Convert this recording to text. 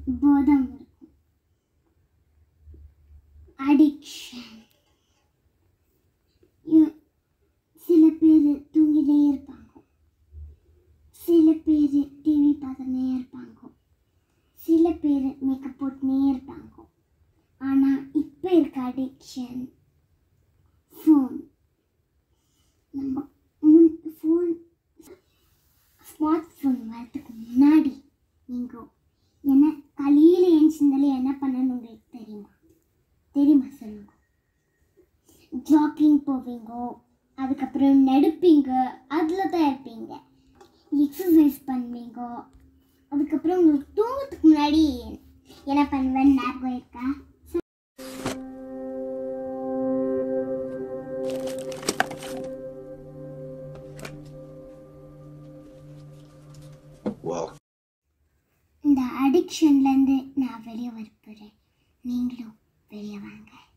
போதம் இருக்கும் அடிக்ஷன் சில பேர் தூங்கிட்டே இருப்பாங்க சில பேர் டிவி பார்த்துனே இருப்பாங்க சில பேர் மேக்கப் போட்டுனே இருப்பாங்க ஆனால் இப்போ இருக்க அடிக்ஷன் ஃபோன் நம்ம முன் ஃபோன் ஸ்மார்ட் ஃபோன் வரதுக்கு முன்னாடி நீங்கள் என்ன காலையில் எழுந்திருந்தாலே என்ன பண்ணணும்னு உங்களுக்கு தெரியுமா தெரியுமா சொல்லுங்க ஜாக்கிங் போவீங்க அதுக்கப்புறம் நடுப்பீங்க அதில் தான் இருப்பீங்க எக்ஸசைஸ் பண்ணுவீங்க அதுக்கப்புறம் உங்களுக்கு தூங்கத்துக்கு முன்னாடி என்ன பண்ணுவேன் ஞாபகம் இருக்கா Well, இந்த அடிக்ஷன்லேருந்து நான் வெளியே வரப்போகிறேன் நீங்களும் வெளியே வாங்க